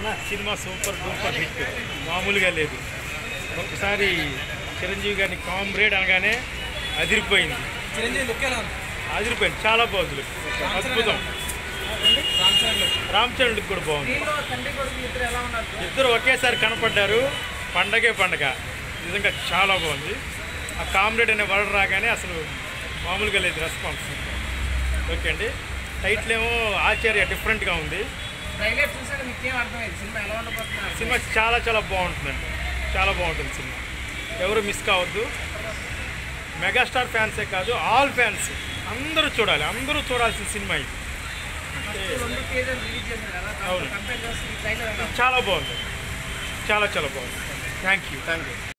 Cinema super duper hit మామూలుగా లేదు ఒకసారి చిరంజీవి గారిని కామ్రేడ్ అనగానే అదిరిపోయింది చిరంజీవి లుక్ ఎలా ఉంది అదిరిపోయింది చాలా బాగుంది look. అద్భుతం రామ్ చరణ్ లుక్ రామ్ చరణ్ look కూడా బాగుంది దీనిలో తండ్రి కొడుకు ఇద్దరు ఎలా ఉన్నారు ఇద్దరు ఒకేసారి కనపడ్డారు పండగే పండగ నిజంగా చాలా బాగుంది ఆ కామ్రేడ్ అనే వర్డ్ రాగానే అసలు మామూలుగా లేదు రెస్పాన్స్ ఓకే అండి టైటిల్ ఏమో ఆచార్య డిఫరెంట్గా ఉంది ట్రైలర్ చూసాక మీకేం అర్థమైంది సినిమా ఎలా ఉండబోతున్నారు సినిమా చాలా చాలా బాగుంటుందండి చాలా బాగుంటుంది సినిమా ఎవరు మిస్ కావద్దు మెగాస్టార్ ఫ్యాన్సే కాదు ఆల్ ఫ్యాన్స్ అందరూ చూడాలి అందరూ చూడాల్సిన సినిమా ఇది రెండు పేజీలు రిలీజ్ చేశారు కదా అవును. కంపేర్ చేస్తే ఈ ట్రైలర్ ఎలా ఉంది? చాలా బాగుంది చాలా చాలా బాగుంది థ్యాంక్ యూ థ్యాంక్ యూ